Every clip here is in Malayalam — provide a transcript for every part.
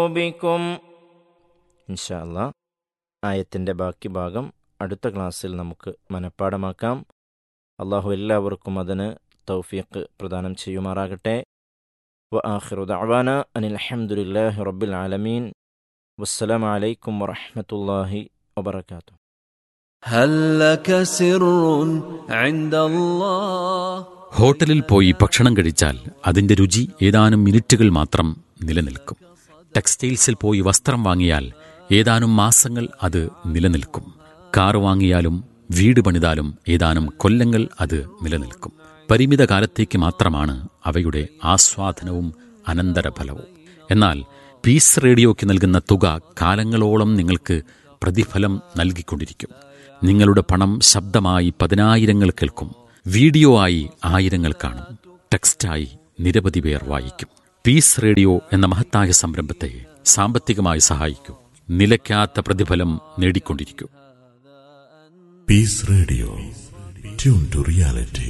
ബിക്കും ഇൻഷാല്ല ആയത്തിൻ്റെ ബാക്കി ഭാഗം അടുത്ത ക്ലാസ്സിൽ നമുക്ക് മനഃപ്പാടമാക്കാം അള്ളാഹു എല്ലാവർക്കും അതിന് തൗഫീഖ് പ്രദാനം ചെയ്യുമാറാകട്ടെ വ ആഖിറു ദഅവാന അനിൽ അൽഹംദുലില്ലാഹി റബ്ബിൽ ആലമീൻ വസ്സലാമു അലൈക്കും വറഹ്മത്തുള്ളാഹി വബറകാതുഹു هل لك سر عند الله ഹോട്ടലിൽ പോയി ഭക്ഷണം കഴിച്ചാൽ അതിന്റെ രുചി ഏതാനും മിനിറ്റുകൾ മാത്രം നിലനിൽക്കും ടെക്സ്റ്റൈൽസിൽ പോയി വസ്ത്രം വാങ്ങിയാൽ ഏതാനും മാസങ്ങൾ അത് നിലനിൽക്കും കാർ വാങ്ങിയാലും വീട് പണിതാലും ഏതാനും കൊല്ലങ്ങൾ അത് നിലനിൽക്കും പരിമിത കാലത്തേക്ക് മാത്രമാണ് അവയുടെ ആസ്വാദനവും അനന്തരഫലവും എന്നാൽ പീസ് റേഡിയോയ്ക്ക് നൽകുന്ന തുക കാലങ്ങളോളം നിങ്ങൾക്ക് പ്രതിഫലം നൽകിക്കൊണ്ടിരിക്കും നിങ്ങളുടെ പണം ശബ്ദമായി പതിനായിരങ്ങൾ കേൾക്കും വീഡിയോ ആയി ആയിരങ്ങൾ കാണും ടെക്സ്റ്റായി നിരവധി പേർ വായിക്കും പീസ് റേഡിയോ എന്ന മഹത്തായ സംരംഭത്തെ സാമ്പത്തികമായി സഹായിക്കൂ നിലയ്ക്കാത്ത പ്രതിഫലം നേടിക്കൊണ്ടിരിക്കൂ Peace Radio. Tune to reality.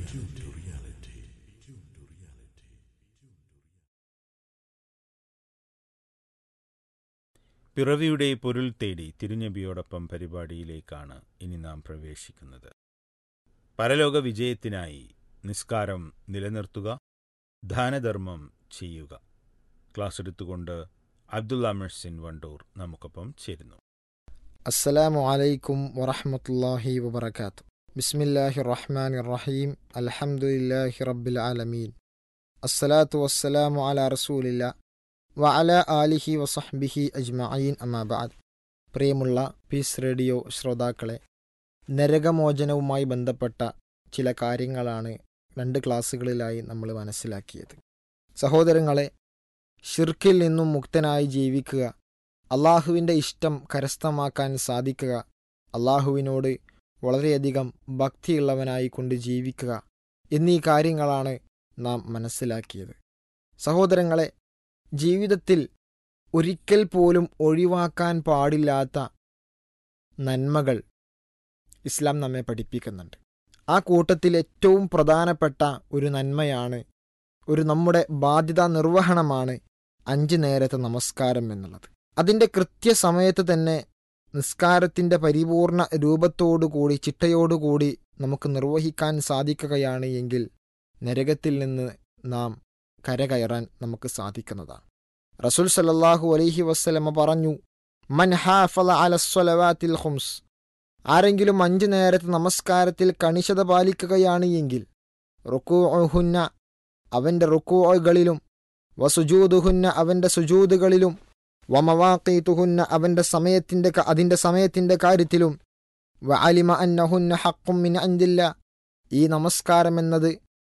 പിറവിയുടെ പൊരുൾ തേടി തിരുനബിയോടൊപ്പം പരിപാടിയിലേക്കാണ് ഇനി നാം പ്രവേശിക്കുന്നത് പരലോക വിജയത്തിനായി നിസ്കാരം നിലനിർത്തുക ദാനധർമ്മം ചെയ്യുക ക്ലാസ് എടുത്തുകൊണ്ട് അബ്ദുള്ള മെഴ്സിൻ വണ്ടൂർ നമുക്കൊപ്പം ചേരുന്നു അസ്സലാമു അലൈക്കും വറഹ്മത്തുള്ളാഹി വബറകാത്തു ബിസ്മില്ലാഹി റഹ്മാൻ റഹീം അൽഹംദുലില്ലാഹി റബ്ബിൽ ആലമീൻ അസ്സലാത്തു വസ്സലാമു അലാ റസൂലില്ല വ അല ആലിഹി വസഹ്ബിഹി അജ്മഈൻ അമാബാദ് പ്രിയമുള്ള പീസ് റേഡിയോ ശ്രോതാക്കളെ നരകമോചനവുമായി ബന്ധപ്പെട്ട ചില കാര്യങ്ങളാണ് രണ്ട് ക്ലാസ്സുകളിലായി നമ്മൾ മനസ്സിലാക്കിയത് സഹോദരങ്ങളെ ഷിർക്കിൽ നിന്നും മുക്തനായി ജീവിക്കുക അള്ളാഹുവിൻ്റെ ഇഷ്ടം കരസ്ഥമാക്കാൻ സാധിക്കുക അള്ളാഹുവിനോട് വളരെയധികം ഭക്തിയുള്ളവനായി കൊണ്ട് ജീവിക്കുക എന്നീ കാര്യങ്ങളാണ് നാം മനസ്സിലാക്കിയത് സഹോദരങ്ങളെ ജീവിതത്തിൽ ഒരിക്കൽ പോലും ഒഴിവാക്കാൻ പാടില്ലാത്ത നന്മകൾ ഇസ്ലാം നമ്മെ പഠിപ്പിക്കുന്നുണ്ട് ആ കൂട്ടത്തിൽ ഏറ്റവും പ്രധാനപ്പെട്ട ഒരു നന്മയാണ് ഒരു നമ്മുടെ ബാധ്യതാ നിർവഹണമാണ് അഞ്ച് നേരത്തെ നമസ്കാരം എന്നുള്ളത് അതിൻ്റെ കൃത്യസമയത്ത് തന്നെ നിസ്കാരത്തിൻ്റെ പരിപൂർണ രൂപത്തോടുകൂടി ചിട്ടയോടുകൂടി നമുക്ക് നിർവഹിക്കാൻ സാധിക്കുകയാണ് എങ്കിൽ നരകത്തിൽ നിന്ന് നാം കരകയറാൻ നമുക്ക് സാധിക്കുന്നതാണ് റസൂൽ സല്ലല്ലാഹു അലൈഹി വസ്ലമ പറഞ്ഞു മൻ ഹാഫള അലസ്വലവാത്തിൽ ഹുംസ് ആരെങ്കിലും അഞ്ചു നേരത്തെ നമസ്കാരത്തിൽ കണിശത പാലിക്കുകയാണ് എങ്കിൽ റുക്കൂഹുന്ന അവൻ്റെ റുക്കൂകളിലും വസുജൂദുഹുന്ന അവൻ്റെ സുജൂദുകളിലും വമവാഖീതുഹുന്ന അവൻ്റെ സമയത്തിൻ്റെ ക- അതിൻ്റെ സമയത്തിൻ്റെ കാര്യത്തിലും വ അലിമ അന്നഹുന്ന ഹക്കും മിൻ അന്തില്ല ഈ നമസ്കാരം എന്നത്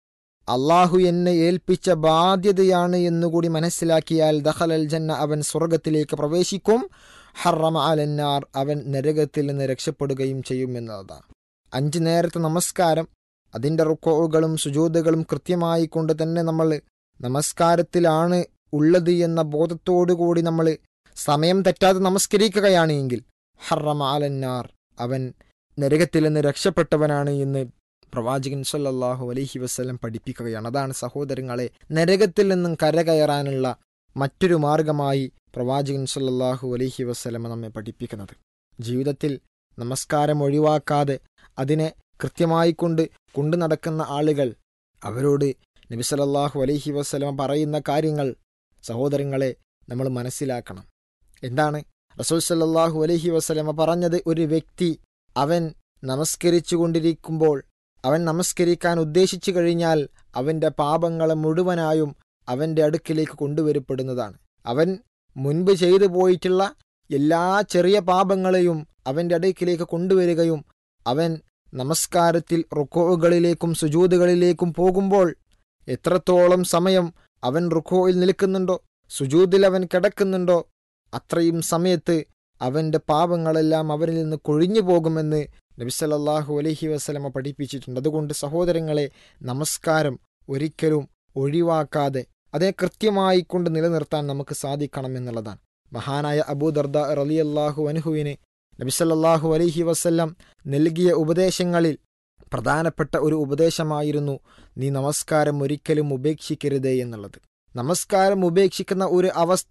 അള്ളാഹു എന്നെ ഏൽപ്പിച്ച ബാധ്യതയാണ് എന്നുകൂടി മനസ്സിലാക്കിയാൽ ദഖലൽ ജന്ന അവൻ സ്വർഗത്തിലേക്ക് പ്രവേശിക്കും ഹറമ അലന്നാർ അവൻ നരകത്തിൽ നിന്ന് രക്ഷപ്പെടുകയും ചെയ്യും എന്നതാണ് അഞ്ച് നേരത്തെ നമസ്കാരം അതിൻ്റെ റുക്കോകളും സുജൂതകളും കൃത്യമായി കൊണ്ട് തന്നെ നമ്മൾ നമസ്കാരത്തിലാണ് ഉള്ളത് എന്ന ബോധത്തോടുകൂടി നമ്മൾ സമയം തെറ്റാതെ നമസ്കരിക്കുകയാണ് എങ്കിൽ ഹറമ അലന്നാർ അവൻ നരകത്തിൽ നിന്ന് രക്ഷപ്പെട്ടവനാണ് എന്ന് പ്രവാചകൻ സല്ലല്ലാഹു അലൈഹി വസ്ലം പഠിപ്പിക്കുകയാണ് അതാണ് സഹോദരങ്ങളെ നരകത്തിൽ നിന്നും കരകയറാനുള്ള മറ്റൊരു മാർഗമായി പ്രവാചകൻ സല്ലല്ലാഹു അലൈഹി വസ്ലമ നമ്മെ പഠിപ്പിക്കുന്നത് ജീവിതത്തിൽ നമസ്കാരം ഒഴിവാക്കാതെ അതിനെ കൃത്യമായി കൊണ്ട് കൊണ്ടു നടക്കുന്ന ആളുകൾ അവരോട് നബി സല്ലല്ലാഹു അലൈഹി വസ്ലമ പറയുന്ന കാര്യങ്ങൾ സഹോദരങ്ങളെ നമ്മൾ മനസ്സിലാക്കണം എന്താണ് റസൂൽ സല്ലല്ലാഹു അലൈഹി വസ്ലമ പറഞ്ഞത് ഒരു വ്യക്തി അവൻ നമസ്കരിച്ചു കൊണ്ടിരിക്കുമ്പോൾ അവൻ നമസ്കരിക്കാൻ ഉദ്ദേശിച്ചു കഴിഞ്ഞാൽ അവൻ്റെ പാപങ്ങളെ മുഴുവനായും അവൻ്റെ അടുക്കിലേക്ക് കൊണ്ടുവരപ്പെടുന്നതാണ് അവൻ മുൻപ് ചെയ്തു പോയിട്ടുള്ള എല്ലാ ചെറിയ പാപങ്ങളെയും അവൻ്റെ അടുക്കിലേക്ക് കൊണ്ടുവരികയും അവൻ നമസ്കാരത്തിൽ റുക്കോകളിലേക്കും സുജൂതുകളിലേക്കും പോകുമ്പോൾ എത്രത്തോളം സമയം അവൻ റുക്കോയിൽ നിൽക്കുന്നുണ്ടോ സുജൂതിൽ അവൻ കിടക്കുന്നുണ്ടോ അത്രയും സമയത്ത് അവൻ്റെ പാപങ്ങളെല്ലാം അവരിൽ നിന്ന് കൊഴിഞ്ഞു പോകുമെന്ന് നബിസലല്ലാഹു അലഹി വസ്ലമ പഠിപ്പിച്ചിട്ടുണ്ട് അതുകൊണ്ട് സഹോദരങ്ങളെ നമസ്കാരം ഒരിക്കലും ഒഴിവാക്കാതെ അതേ കൃത്യമായി കൊണ്ട് നിലനിർത്താൻ നമുക്ക് സാധിക്കണം എന്നുള്ളതാണ് മഹാനായ അബൂ ദർദ റലിയല്ലാഹു അനുഹുവിന് നബിസല്ലാഹു അലഹി വസ്ല്ലം നൽകിയ ഉപദേശങ്ങളിൽ പ്രധാനപ്പെട്ട ഒരു ഉപദേശമായിരുന്നു നീ നമസ്കാരം ഒരിക്കലും ഉപേക്ഷിക്കരുതേ എന്നുള്ളത് നമസ്കാരം ഉപേക്ഷിക്കുന്ന ഒരു അവസ്ഥ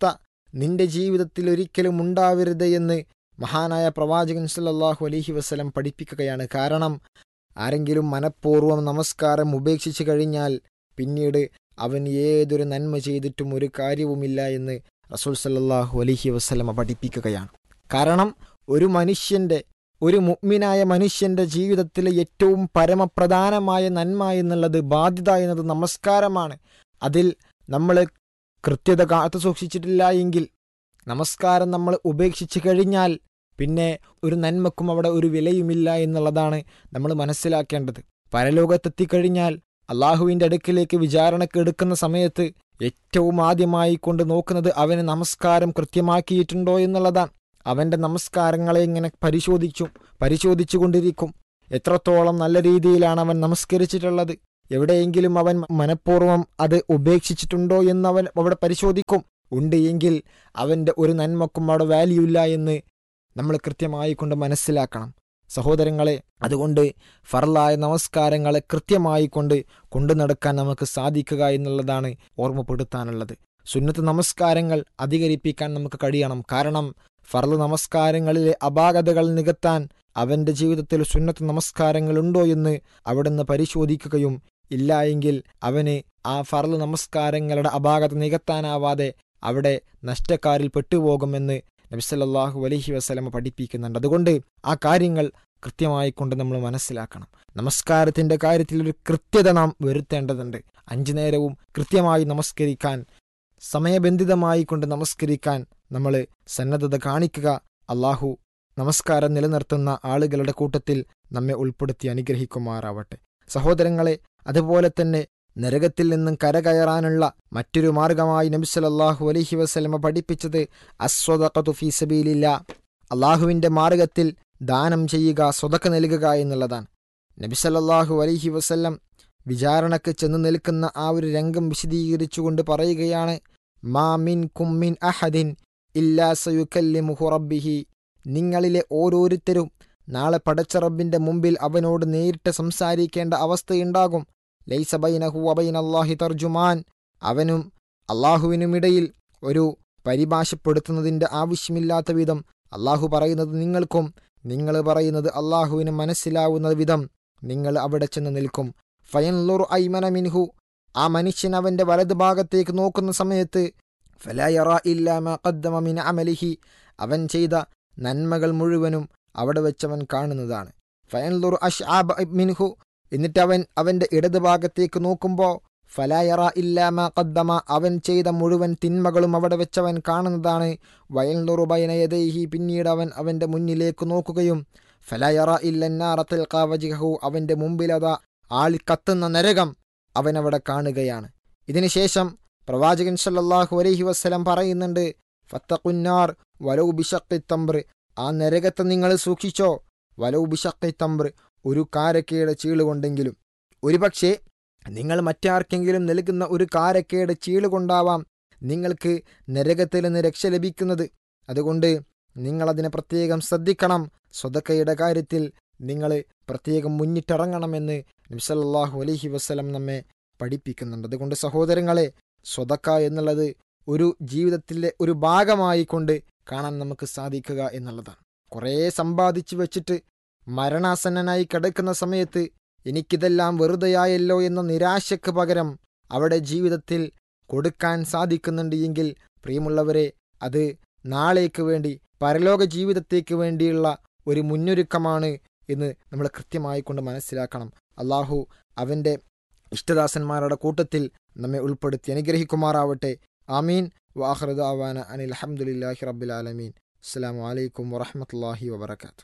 നിന്റെ ജീവിതത്തിൽ ഒരിക്കലും ഉണ്ടാവരുത് എന്ന് മഹാനായ പ്രവാചകൻ സല്ലല്ലാഹു അലൈഹി വസല്ലം പഠിപ്പിക്കുകയാണ് കാരണം ആരെങ്കിലും മനഃപൂർവ്വം നമസ്കാരം ഉപേക്ഷിച്ചു കഴിഞ്ഞാൽ പിന്നീട് അവൻ ഏതൊരു നന്മ ചെയ്തിട്ടും ഒരു കാര്യവുമില്ല എന്ന് റസൂൽ സല്ലല്ലാഹു അലൈഹി വസല്ലമ പഠിപ്പിക്കുകയാണ് കാരണം ഒരു മനുഷ്യന്റെ ഒരു മുഗ്മിനായ മനുഷ്യന്റെ ജീവിതത്തിലെ ഏറ്റവും പരമപ്രധാനമായ നന്മ എന്നുള്ളത് ബാധ്യത എന്നത് നമസ്കാരമാണ് അതിൽ നമ്മൾ കൃത്യത കാത്തു സൂക്ഷിച്ചിട്ടില്ല എങ്കിൽ നമസ്കാരം നമ്മൾ ഉപേക്ഷിച്ചു കഴിഞ്ഞാൽ പിന്നെ ഒരു നന്മക്കും അവിടെ ഒരു വിലയുമില്ല എന്നുള്ളതാണ് നമ്മൾ മനസ്സിലാക്കേണ്ടത് പരലോകത്തെത്തിക്കഴിഞ്ഞാൽ അള്ളാഹുവിൻ്റെ അടുക്കിലേക്ക് വിചാരണക്ക് എടുക്കുന്ന സമയത്ത് ഏറ്റവും ആദ്യമായി കൊണ്ട് നോക്കുന്നത് അവന് നമസ്കാരം കൃത്യമാക്കിയിട്ടുണ്ടോ എന്നുള്ളതാണ് അവന്റെ നമസ്കാരങ്ങളെ ഇങ്ങനെ പരിശോധിച്ചു പരിശോധിച്ചു കൊണ്ടിരിക്കും എത്രത്തോളം നല്ല രീതിയിലാണ് അവൻ നമസ്കരിച്ചിട്ടുള്ളത് എവിടെയെങ്കിലും അവൻ മനഃപൂർവ്വം അത് ഉപേക്ഷിച്ചിട്ടുണ്ടോ എന്ന് അവൻ അവിടെ പരിശോധിക്കും ഉണ്ട് എങ്കിൽ അവന്റെ ഒരു നന്മക്കും അവിടെ വാല്യൂ ഇല്ല എന്ന് നമ്മൾ കൃത്യമായി കൊണ്ട് മനസ്സിലാക്കണം സഹോദരങ്ങളെ അതുകൊണ്ട് ഫർലായ നമസ്കാരങ്ങളെ കൃത്യമായി കൊണ്ട് കൊണ്ടു നടക്കാൻ നമുക്ക് സാധിക്കുക എന്നുള്ളതാണ് ഓർമ്മപ്പെടുത്താനുള്ളത് സുന്നത്ത് നമസ്കാരങ്ങൾ അധികരിപ്പിക്കാൻ നമുക്ക് കഴിയണം കാരണം ഫർള് നമസ്കാരങ്ങളിലെ അപാകതകൾ നികത്താൻ അവന്റെ ജീവിതത്തിൽ സുന്നത്ത് നമസ്കാരങ്ങളുണ്ടോ എന്ന് അവിടുന്ന് പരിശോധിക്കുകയും ഇല്ല എങ്കിൽ അവന് ആ ഫർള് നമസ്കാരങ്ങളുടെ അപാകത നികത്താനാവാതെ അവിടെ നഷ്ടക്കാരിൽ പെട്ടുപോകുമെന്ന് നബിസല്ലാഹു അലഹി വസ്ലമ പഠിപ്പിക്കുന്നുണ്ട് അതുകൊണ്ട് ആ കാര്യങ്ങൾ കൃത്യമായി കൊണ്ട് നമ്മൾ മനസ്സിലാക്കണം നമസ്കാരത്തിന്റെ കാര്യത്തിൽ ഒരു കൃത്യത നാം വരുത്തേണ്ടതുണ്ട് അഞ്ചു നേരവും കൃത്യമായി നമസ്കരിക്കാൻ സമയബന്ധിതമായി കൊണ്ട് നമസ്കരിക്കാൻ നമ്മൾ സന്നദ്ധത കാണിക്കുക അള്ളാഹു നമസ്കാരം നിലനിർത്തുന്ന ആളുകളുടെ കൂട്ടത്തിൽ നമ്മെ ഉൾപ്പെടുത്തി അനുഗ്രഹിക്കുമാറാവട്ടെ സഹോദരങ്ങളെ അതുപോലെ തന്നെ നരകത്തിൽ നിന്നും കരകയറാനുള്ള മറ്റൊരു മാർഗമായി നബിസലല്ലാഹു അലഹി വസ്ലമ പഠിപ്പിച്ചത് അസ്വദഖത്തു ഫീ സബീലില്ല അള്ളാഹുവിന്റെ മാർഗത്തിൽ ദാനം ചെയ്യുക സ്വതക്ക നൽകുക എന്നുള്ളതാണ് നബിസലല്ലാഹു അലഹി വസ്ല്ലം വിചാരണക്ക് ചെന്നു നിൽക്കുന്ന ആ ഒരു രംഗം വിശദീകരിച്ചുകൊണ്ട് പറയുകയാണ് മാ മിൻ കുമ്മിൻ അഹദിൻ ഇല്ലാ സയുക്കല്ലിമുഹു റബ്ബിഹി നിങ്ങളിലെ ഓരോരുത്തരും നാളെ പടച്ച റബ്ബിന്റെ മുമ്പിൽ അവനോട് നേരിട്ട് സംസാരിക്കേണ്ട അവസ്ഥയുണ്ടാകും ലൈസ ബൈനഹു അബൈൻ അള്ളാഹി തർജുമാൻ അവനും അള്ളാഹുവിനുമിടയിൽ ഒരു പരിഭാഷപ്പെടുത്തുന്നതിന്റെ ആവശ്യമില്ലാത്ത വിധം അള്ളാഹു പറയുന്നത് നിങ്ങൾക്കും നിങ്ങൾ പറയുന്നത് അള്ളാഹുവിന് മനസ്സിലാവുന്ന വിധം നിങ്ങൾ അവിടെ ചെന്ന് നിൽക്കും ഫയൻലുർ ഐമന മിൻഹു ആ മനുഷ്യൻ അവന്റെ വലത് ഭാഗത്തേക്ക് നോക്കുന്ന സമയത്ത് ഫലയറ ഇല്ലാമ ഖദ്ദമ മിൻ അമലിഹി അവൻ ചെയ്ത നന്മകൾ മുഴുവനും അവിടെ വെച്ചവൻ കാണുന്നതാണ് ഫയൻലുർ അഷ് മിൻഹു എന്നിട്ട് അവൻ അവന്റെ ഇടത് ഭാഗത്തേക്ക് നോക്കുമ്പോൾ ഫലായറ ഇല്ലാമ ഖദ്ദമ അവൻ ചെയ്ത മുഴുവൻ തിന്മകളും അവിടെ വെച്ചവൻ കാണുന്നതാണ് വയൽനുറുബൈനയതൈഹി പിന്നീട് അവൻ അവന്റെ മുന്നിലേക്ക് നോക്കുകയും ഫലയറ ഇല്ലന്നാറത്തിൽ കാവജിഹു അവന്റെ മുമ്പിലതാ ആളി കത്തുന്ന നരകം അവൻ അവിടെ കാണുകയാണ് ഇതിനുശേഷം പ്രവാചകൻ സല്ലല്ലാഹു അലൈഹി വസ്സലം പറയുന്നുണ്ട് ഫത്തഖുന്നാർ വലൗ ബിഷക്കി തമ്പ്ര ആ നരകത്തെ നിങ്ങൾ സൂക്ഷിച്ചോ വലൗ ബിഷക്കി തമ്പ്ര ഒരു കാരക്കയുടെ ചീളുകൊണ്ടെങ്കിലും ഒരുപക്ഷെ നിങ്ങൾ മറ്റാർക്കെങ്കിലും നൽകുന്ന ഒരു കാരക്കയുടെ ചീളുകൊണ്ടാവാം നിങ്ങൾക്ക് നരകത്തിൽ നിന്ന് രക്ഷ ലഭിക്കുന്നത് അതുകൊണ്ട് നിങ്ങളതിനെ പ്രത്യേകം ശ്രദ്ധിക്കണം സ്വതക്കയുടെ കാര്യത്തിൽ നിങ്ങൾ പ്രത്യേകം മുന്നിട്ടിറങ്ങണമെന്ന് നബ്സല്ലാഹു അലഹി വസ്ലം നമ്മെ പഠിപ്പിക്കുന്നുണ്ട് അതുകൊണ്ട് സഹോദരങ്ങളെ സ്വതക്ക എന്നുള്ളത് ഒരു ജീവിതത്തിലെ ഒരു ഭാഗമായി കൊണ്ട് കാണാൻ നമുക്ക് സാധിക്കുക എന്നുള്ളതാണ് കുറേ സമ്പാദിച്ചു വെച്ചിട്ട് മരണാസന്നനായി കിടക്കുന്ന സമയത്ത് എനിക്കിതെല്ലാം വെറുതെയായല്ലോ എന്ന നിരാശയ്ക്ക് പകരം അവിടെ ജീവിതത്തിൽ കൊടുക്കാൻ സാധിക്കുന്നുണ്ട് എങ്കിൽ പ്രിയമുള്ളവരെ അത് നാളേക്ക് വേണ്ടി പരലോക ജീവിതത്തേക്ക് വേണ്ടിയുള്ള ഒരു മുന്നൊരുക്കമാണ് എന്ന് നമ്മൾ കൃത്യമായി കൊണ്ട് മനസ്സിലാക്കണം അള്ളാഹു അവൻ്റെ ഇഷ്ടദാസന്മാരുടെ കൂട്ടത്തിൽ നമ്മെ ഉൾപ്പെടുത്തി അനുഗ്രഹിക്കുമാറാവട്ടെ ആമീൻ വാഹൃദ അവാന അനിൽ അഹമ്മദില്ലാഹി റബ്ബിൽ ആലമീൻ അസ്സാം വലൈക്കും വറഹമത്തല്ലാഹി വബർക്കാത്തു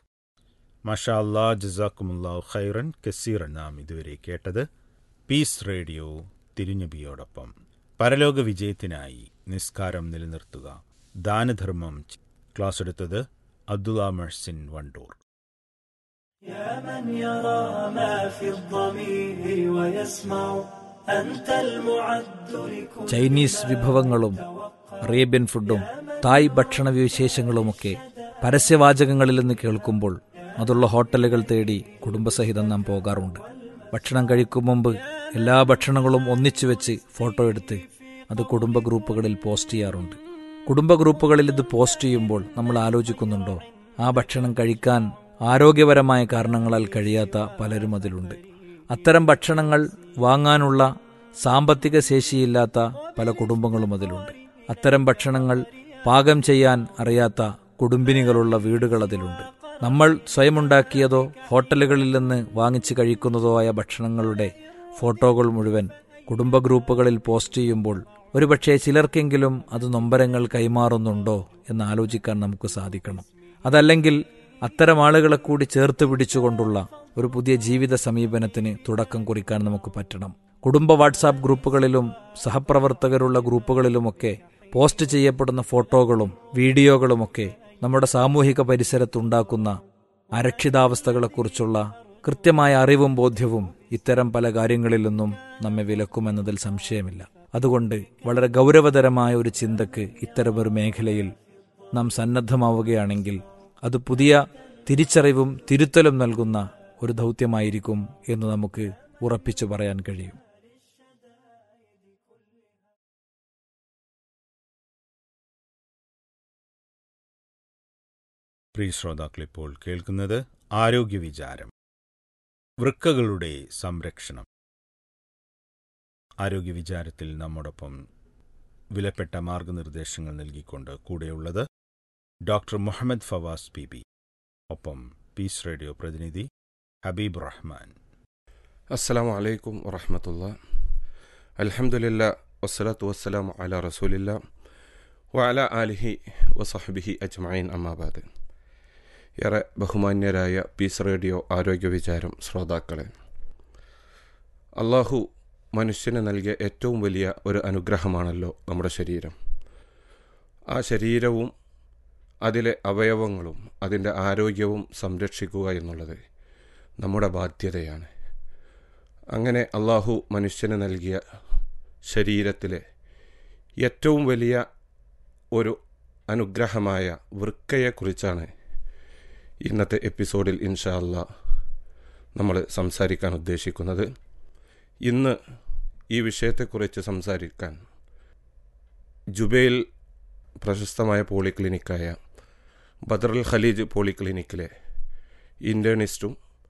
മഷാ അല്ലാ ജസാക്കുമുല്ലാഹു ഖൈറൻ കസീറൻ നാം ഇതുവരെ കേട്ടത് പീസ് റേഡിയോ തിരുഞ്ഞബിയോടൊപ്പം പരലോക വിജയത്തിനായി നിസ്കാരം നിലനിർത്തുക ദാനധർമ്മം ചെ- ക്ലാസ് എടുത്തത് അബ്ദുള്ള മെഴ്സിൻ വണ്ടൂർ يا من يرى ما في الضمير ويسمع أنت المعد لكل ചൈനീസ് വിഭവങ്ങളും അറേബ്യൻ ഫുഡും തായ് ഭക്ഷണ വിശേഷങ്ങളുമൊക്കെ പരസ്യവാചകങ്ങളിൽ നിന്ന് കേൾക്കുമ്പോൾ അതുള്ള ഹോട്ടലുകൾ തേടി കുടുംബസഹിതം നാം പോകാറുണ്ട് ഭക്ഷണം കഴിക്കും മുമ്പ് എല്ലാ ഭക്ഷണങ്ങളും ഒന്നിച്ചു വെച്ച് ഫോട്ടോ എടുത്ത് അത് കുടുംബ ഗ്രൂപ്പുകളിൽ പോസ്റ്റ് ചെയ്യാറുണ്ട് കുടുംബ ഗ്രൂപ്പുകളിൽ ഇത് പോസ്റ്റ് ചെയ്യുമ്പോൾ നമ്മൾ ആലോചിക്കുന്നുണ്ടോ ആ ഭക്ഷണം കഴിക്കാൻ ആരോഗ്യപരമായ കാരണങ്ങളാൽ കഴിയാത്ത പലരും അതിലുണ്ട് അത്തരം ഭക്ഷണങ്ങൾ വാങ്ങാനുള്ള സാമ്പത്തിക ശേഷിയില്ലാത്ത പല കുടുംബങ്ങളും അതിലുണ്ട് അത്തരം ഭക്ഷണങ്ങൾ പാകം ചെയ്യാൻ അറിയാത്ത കുടുംബിനികളുള്ള വീടുകൾ അതിലുണ്ട് നമ്മൾ സ്വയമുണ്ടാക്കിയതോ ഹോട്ടലുകളിൽ നിന്ന് വാങ്ങിച്ച് കഴിക്കുന്നതോ ആയ ഭക്ഷണങ്ങളുടെ ഫോട്ടോകൾ മുഴുവൻ കുടുംബ ഗ്രൂപ്പുകളിൽ പോസ്റ്റ് ചെയ്യുമ്പോൾ ഒരുപക്ഷെ ചിലർക്കെങ്കിലും അത് നൊമ്പരങ്ങൾ കൈമാറുന്നുണ്ടോ എന്ന് ആലോചിക്കാൻ നമുക്ക് സാധിക്കണം അതല്ലെങ്കിൽ അത്തരം ആളുകളെ കൂടി ചേർത്ത് പിടിച്ചുകൊണ്ടുള്ള ഒരു പുതിയ ജീവിത സമീപനത്തിന് തുടക്കം കുറിക്കാൻ നമുക്ക് പറ്റണം കുടുംബ വാട്സാപ്പ് ഗ്രൂപ്പുകളിലും സഹപ്രവർത്തകരുള്ള ഗ്രൂപ്പുകളിലുമൊക്കെ പോസ്റ്റ് ചെയ്യപ്പെടുന്ന ഫോട്ടോകളും വീഡിയോകളുമൊക്കെ നമ്മുടെ സാമൂഹിക പരിസരത്തുണ്ടാക്കുന്ന അരക്ഷിതാവസ്ഥകളെക്കുറിച്ചുള്ള കൃത്യമായ അറിവും ബോധ്യവും ഇത്തരം പല കാര്യങ്ങളിൽ നിന്നും നമ്മെ വിലക്കുമെന്നതിൽ സംശയമില്ല അതുകൊണ്ട് വളരെ ഗൗരവതരമായ ഒരു ചിന്തക്ക് ഇത്തരമൊരു മേഖലയിൽ നാം സന്നദ്ധമാവുകയാണെങ്കിൽ അത് പുതിയ തിരിച്ചറിവും തിരുത്തലും നൽകുന്ന ഒരു ദൗത്യമായിരിക്കും എന്ന് നമുക്ക് ഉറപ്പിച്ചു പറയാൻ കഴിയും പ്രിയ ശ്രോതാക്കൾ ഇപ്പോൾ കേൾക്കുന്നത് ആരോഗ്യ വിചാരം വൃക്കകളുടെ സംരക്ഷണം ആരോഗ്യ വിചാരത്തിൽ നമ്മോടൊപ്പം വിലപ്പെട്ട മാർഗനിർദ്ദേശങ്ങൾ നൽകിക്കൊണ്ട് കൂടെയുള്ളത് doctor Muhammad Fawaz P B ഒപ്പം പീസ് റേഡിയോ പ്രതിനിധി ഹബീബ് റഹ്മാൻ അസ്സലാമു അലൈക്കും വറഹമത്തുള്ള അൽഹംദുലില്ല വസ്സലാത്തു വസ്സലാമു അല റസൂലില്ല വഅല ആലിഹി വസഹബിഹി അജ്മഈൻ അമ്മാബാദ് ഏറെ ബഹുമാന്യരായ പീസ് റേഡിയോ ആരോഗ്യ വിചാരം ശ്രോതാക്കളെ അള്ളാഹു മനുഷ്യന് നൽകിയ ഏറ്റവും വലിയ ഒരു അനുഗ്രഹമാണല്ലോ നമ്മുടെ ശരീരം ആ ശരീരവും അതിലെ അവയവങ്ങളും അതിൻ്റെ ആരോഗ്യവും സംരക്ഷിക്കുക എന്നുള്ളത് നമ്മുടെ ബാധ്യതയാണ് അങ്ങനെ അള്ളാഹു മനുഷ്യന് നൽകിയ ശരീരത്തിലെ ഏറ്റവും വലിയ ഒരു അനുഗ്രഹമായ വൃക്കയെക്കുറിച്ചാണ് ഇന്നത്തെ എപ്പിസോഡിൽ ഇൻഷാ അല്ലാ നമ്മൾ സംസാരിക്കാൻ ഉദ്ദേശിക്കുന്നത് ഇന്ന് ഈ വിഷയത്തെക്കുറിച്ച് സംസാരിക്കാൻ ജുബൈൽ പ്രശസ്തമായ പോളിക്ലിനിക്കായ ബദറുൽ ഖലീജ് പോളിക്ലിനിക്കിലെ ഇൻറ്റേണിസ്റ്റും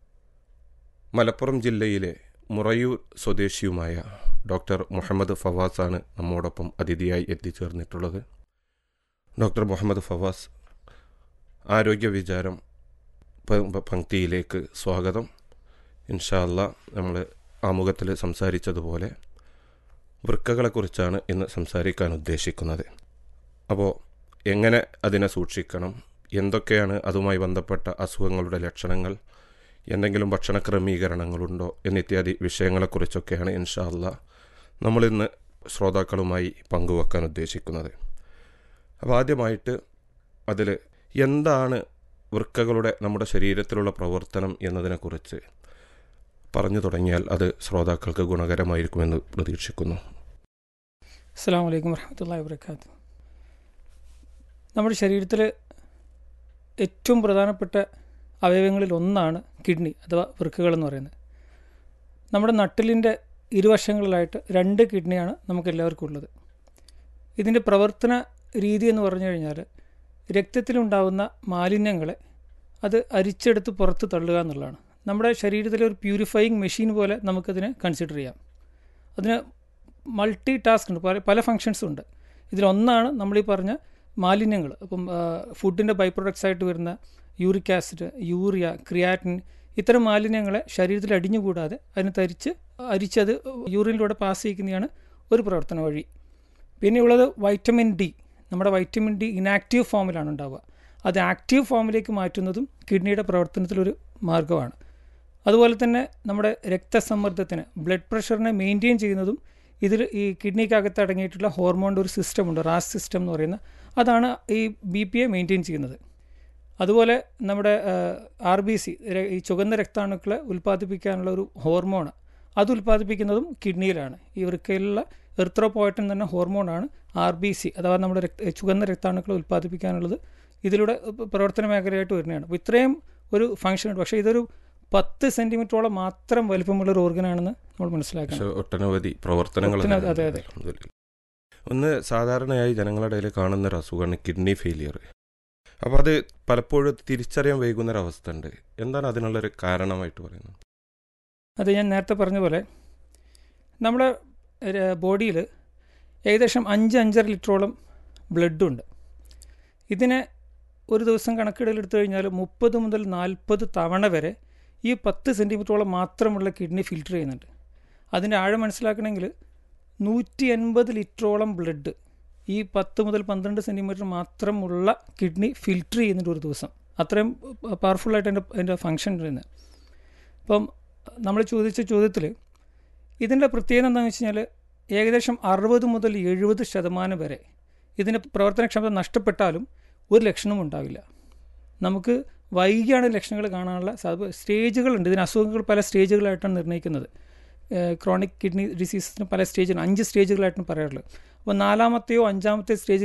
മലപ്പുറം ജില്ലയിലെ മുറയൂർ സ്വദേശിയുമായ ഡോക്ടർ മുഹമ്മദ് ഫവാസാണ് നമ്മോടൊപ്പം അതിഥിയായി എത്തിച്ചേർന്നിട്ടുള്ളത് ഡോക്ടർ മുഹമ്മദ് ഫവാസ് ആരോഗ്യ വിചാരം പ- പങ്ക്തിയിലേക്ക് സ്വാഗതം ഇൻഷാ അല്ലാ നമ്മൾ ആമുഖത്തിൽ സംസാരിച്ചതുപോലെ വൃക്കകളെക്കുറിച്ചാണ് ഇന്ന് സംസാരിക്കാൻ ഉദ്ദേശിക്കുന്നത് അപ്പോൾ എങ്ങനെ അതിനെ സൂക്ഷിക്കണം എന്തൊക്കെയാണ് അതുമായി ബന്ധപ്പെട്ട അസുഖങ്ങളുടെ ലക്ഷണങ്ങൾ എന്തെങ്കിലും ഭക്ഷണ ക്രമീകരണങ്ങളുണ്ടോ എന്നിത്യാദി വിഷയങ്ങളെക്കുറിച്ചൊക്കെയാണ് ഇൻഷാ അല്ലാ നമ്മളിന്ന് ശ്രോതാക്കളുമായി പങ്കുവെക്കാൻ ഉദ്ദേശിക്കുന്നത് അപ്പോൾ ആദ്യമായിട്ട് അതിൽ എന്താണ് വൃക്കകളുടെ നമ്മുടെ ശരീരത്തിലുള്ള പ്രവർത്തനം എന്നതിനെക്കുറിച്ച് പറഞ്ഞു തുടങ്ങിയാൽ അത് ശ്രോതാക്കൾക്ക് ഗുണകരമായിരിക്കുമെന്ന് പ്രതീക്ഷിക്കുന്നു അസ്സാം വലൈക്കും വർഹമത്തല്ലാ വാബർക്കാത്ത് നമ്മുടെ ശരീരത്തിൽ ഏറ്റവും പ്രധാനപ്പെട്ട അവയവങ്ങളിൽ ഒന്നാണ് കിഡ്നി അഥവാ വൃക്കകൾ എന്ന് പറയുന്നത് നമ്മുടെ നട്ടിലിൻ്റെ ഇരുവശങ്ങളിലായിട്ട് രണ്ട് കിഡ്നിയാണ് നമുക്ക് എല്ലാവർക്കും ഉള്ളത് ഇതിൻ്റെ പ്രവർത്തന രീതി എന്ന് പറഞ്ഞു കഴിഞ്ഞാൽ രക്തത്തിലുണ്ടാകുന്ന മാലിന്യങ്ങളെ അത് അരിച്ചെടുത്ത് പുറത്ത് തള്ളുക എന്നുള്ളതാണ് നമ്മുടെ ശരീരത്തിലെ ഒരു പ്യൂരിഫയിങ് മെഷീൻ പോലെ നമുക്കതിനെ കൺസിഡർ ചെയ്യാം അതിന് മൾട്ടി ടാസ്ക് ഉണ്ട് പല പല ഫങ്ഷൻസും ഉണ്ട് ഇതിലൊന്നാണ് നമ്മൾ ഈ പറഞ്ഞ മാലിന്യങ്ങൾ അപ്പം ഫുഡിൻ്റെ ബൈ പ്രൊഡക്ട്സ് ആയിട്ട് വരുന്ന യൂറിക് ആസിഡ് യൂറിയ ക്രിയാറ്റിൻ ഇത്തരം മാലിന്യങ്ങളെ ശരീരത്തിൽ അടിഞ്ഞുകൂടാതെ അതിനെ തരിച്ച് അരിച്ചത് യൂറിനിലൂടെ പാസ് ചെയ്യിക്കുന്നതാണ് ഒരു പ്രവർത്തന വഴി പിന്നെയുള്ളത് വൈറ്റമിൻ ഡി നമ്മുടെ വൈറ്റമിൻ ഡി ഇനാക്റ്റീവ് ഫോമിലാണ് ഉണ്ടാവുക അത് ആക്റ്റീവ് ഫോമിലേക്ക് മാറ്റുന്നതും കിഡ്നിയുടെ പ്രവർത്തനത്തിലൊരു മാർഗ്ഗമാണ് അതുപോലെ തന്നെ നമ്മുടെ രക്തസമ്മർദ്ദത്തിന് ബ്ലഡ് പ്രഷറിനെ മെയിൻറ്റെയിൻ ചെയ്യുന്നതും ഇതിൽ ഈ കിഡ്നിക്കകത്ത് അടങ്ങിയിട്ടുള്ള ഹോർമോണിൻ്റെ ഒരു സിസ്റ്റം ഉണ്ട് റാസ് സിസ്റ്റം എന്ന് പറയുന്ന അതാണ് ഈ ബി പി എ മെയിൻറ്റെയിൻ ചെയ്യുന്നത് അതുപോലെ നമ്മുടെ ആർ ബി സി ഈ ചുവന്ന രക്താണുക്കളെ ഉൽപ്പാദിപ്പിക്കാനുള്ള ഒരു ഹോർമോൺ അത് ഉൽപ്പാദിപ്പിക്കുന്നതും കിഡ്നിയിലാണ് ഈ വൃക്കയിലുള്ള എർത്രോപോയറ്റൻ തന്നെ ഹോർമോണാണ് ആർ ബി സി അഥവാ നമ്മുടെ രക്ത ചുവന്ന രക്താണുക്കളെ ഉൽപ്പാദിപ്പിക്കാനുള്ളത് ഇതിലൂടെ പ്രവർത്തന മേഖലയായിട്ട് വരുന്നതാണ് അപ്പോൾ ഇത്രയും ഒരു ഫംഗ്ഷൻ ഉണ്ട് പക്ഷേ ഇതൊരു പത്ത് സെൻറ്റിമീറ്ററോളം മാത്രം വലിപ്പമുള്ള ഒരു ഓർഗനാണെന്ന് നമ്മൾ മനസ്സിലാക്കണം പക്ഷെ ഒട്ടനവധി പ്രവർത്തനങ്ങൾ ഒട്ടനവധി- അതെ, അതെ. അൽഹംദുലില്ലാ. ഒന്ന് സാധാരണയായി ജനങ്ങളുടെ ഇടയിൽ കാണുന്ന ഒരു അസുഖമാണ് കിഡ്നി ഫെയിലിയർ അപ്പോൾ അത് പലപ്പോഴും തിരിച്ചറിയാൻ വൈകുന്ന ഒരു അവസ്ഥ ഉണ്ട് എന്താണ് അതിനുള്ളൊരു കാരണമായിട്ട് പറയുന്നത് അത് ഞാൻ നേരത്തെ പറഞ്ഞ പോലെ നമ്മുടെ ബോഡിയിൽ ഏകദേശം അഞ്ച് അഞ്ചര ലിറ്ററോളം ബ്ലഡുണ്ട് ഇതിനെ ഒരു ദിവസം കണക്കിടലെടുത്തു കഴിഞ്ഞാൽ മുപ്പത് മുതൽ നാൽപ്പത് തവണ വരെ ഈ പത്ത് സെൻറ്റിമീറ്ററോളം മാത്രമുള്ള കിഡ്നി ഫിൽറ്റർ ചെയ്യുന്നുണ്ട് അതിൻ്റെ ആഴം മനസ്സിലാക്കണമെങ്കിൽ നൂറ്റി എൺപത് ലിറ്ററോളം ബ്ലഡ് ഈ പത്ത് മുതൽ പന്ത്രണ്ട് സെൻറ്റിമീറ്റർ മാത്രമുള്ള കിഡ്നി ഫിൽറ്റർ ചെയ്യുന്നുണ്ട് ഒരു ദിവസം അത്രയും പവർഫുള്ളായിട്ട് എൻ്റെ എൻ്റെ ഫങ്ഷൻ വരുന്നത് അപ്പം നമ്മൾ ചോദിച്ച ചോദ്യത്തിൽ ഇതിൻ്റെ പ്രത്യേകത എന്താണെന്ന് വെച്ച് കഴിഞ്ഞാൽ ഏകദേശം അറുപത് മുതൽ എഴുപത് ശതമാനം വരെ ഇതിൻ്റെ പ്രവർത്തനക്ഷമത നഷ്ടപ്പെട്ടാലും ഒരു ലക്ഷണവും ഉണ്ടാവില്ല നമുക്ക് വൈകിയാണ് ലക്ഷണങ്ങൾ കാണാനുള്ള സാധ്യത സ്റ്റേജുകളുണ്ട് ഇതിന് അസുഖങ്ങൾ പല സ്റ്റേജുകളായിട്ടാണ് നിർണ്ണയിക്കുന്നത് ക്രോണിക് കിഡ്നി ഡിസീസിന് പല സ്റ്റേജിൽ അഞ്ച് സ്റ്റേജുകളായിട്ടാണ് പറയാറുള്ളത് അപ്പോൾ നാലാമത്തെയോ അഞ്ചാമത്തെ സ്റ്റേജിൽ